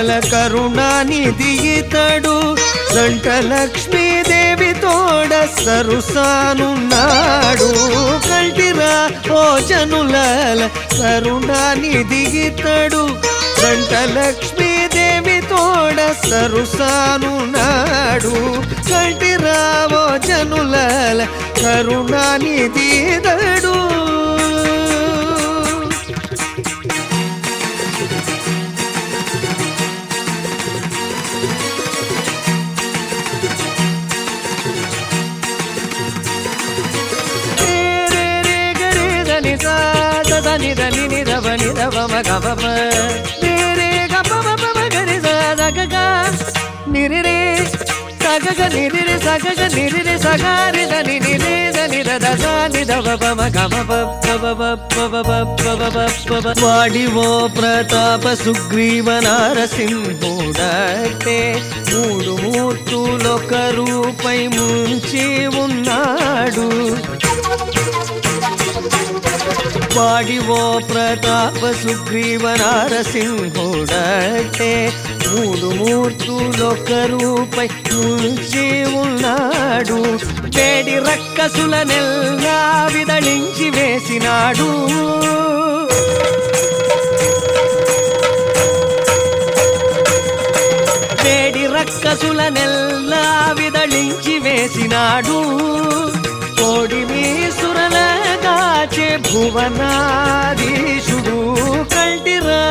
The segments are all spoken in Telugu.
కరుణానిధి ఇతడు సంట లక్ష్మీదేవి తోడ సరుసానున్నాడు కంటిరా ఓ జనులాల కరుణానిధి ఇతడు సంట లక్ష్మీదేవి తోడ సరుసానున్నాడు కంటిరా ఓ జనులాల కరుణానిధి ఇతడు రే రే గరే దని సా ద దని దని ని ద వ ని ద వ మ గ వ మ రే రే గ ప మ ప మ గ రి సా ద గ గ ని రి రే స గ గ ని రి రి స గ గ ని రి రి స గ రి ద ని ని రే ద ని ద ద స ని ద వ ప మ గ మ ప ప వ వ ప వ వ ప వ వ ప వ వాడివో ప్రతాప సుగ్రీవ నారసింహుడటే మూడు మూర్తులొక రూపై ముంచి ఉన్నాడు వాడివో ప్రతాప సుగ్రీవ నారసింహుడటే మూడు మూర్తులొక రూపై ముంచి ఉన్నాడు వేడి రక్కసుల నెల్లా విదళించి వేసినాడు వేడి రక్కసుల నెల్లా విదళించి వేసినాడు కోడి వీసురల కాచే భువనాధీశుడు కంటిరా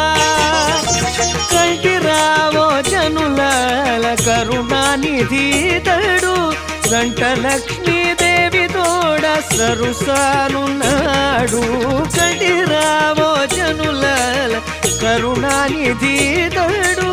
కంటిరావో జనుల కరుణానిధీతడు గంట లక్ష్మీదేవి తోడ సరుసానున్నాడు కంటిరావో జనుల కరుణానిధీతడు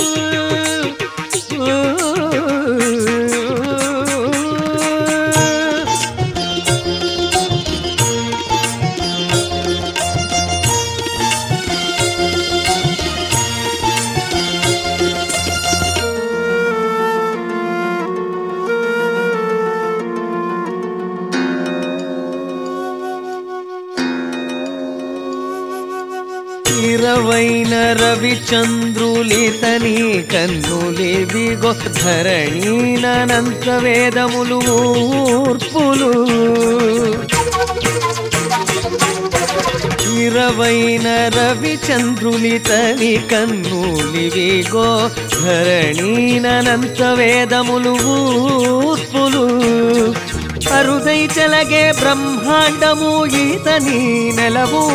ఇరవైన రవిచంద్రులితని కన్నులేవిగో ధరణీనంత వేదములు ఊర్పులు ఇరవైన రవిచంద్రులితని కన్నులివిగో ధరణీనంత వేదములు ఊర్పులు అరుదై చెలగే బ్రహ్మాండము ఈతని నెలవు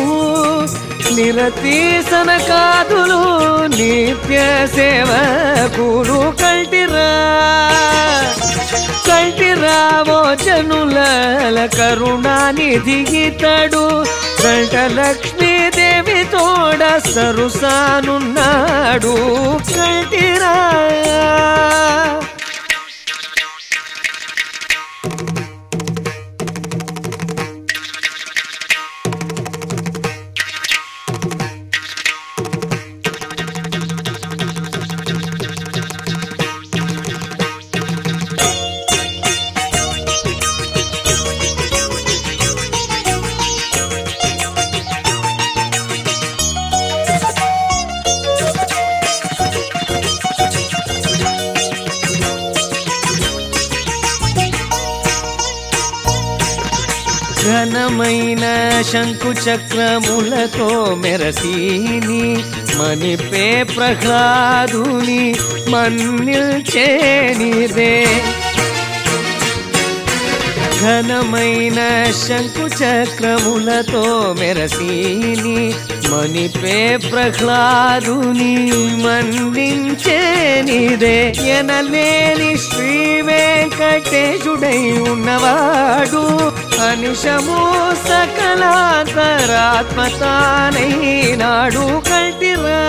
నిరతీసన కాదులు నిత్య సేవకులు కంటిరా కంటిరావో జనుల కరుణానిధి ఇతడు కంట లక్ష్మీదేవి తోడ సరుసానున్నాడు కంటిరా ఘనమైన శంకు చక్రములతో మెరసీని మణిపే ప్రహ్లాదుని మన్నిల్చేనిదే ఘనమైన శంకు చక్రములతో మెరసీని మణిపే ప్రహ్లాదుని మన్నించేనిదే ఎనలేని శ్రీ వెంకటేశుడై ఉన్నవాడు అనిశము సకలాంతరాత్మతానైనాడు కంటిరా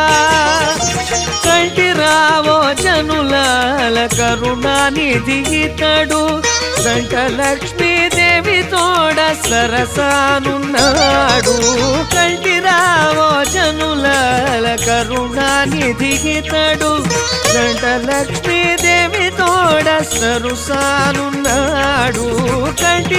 కంటిరావో జనుల కరుణానిధి ఇతడు సంట లక్ష్మీదేవి తోడ సరసానున్నాడు కంటిరావో జనుల కరుణానిధి ఇతడు సంట లక్ష్మీదేవి తోడ సరుసానున్నాడు కంటి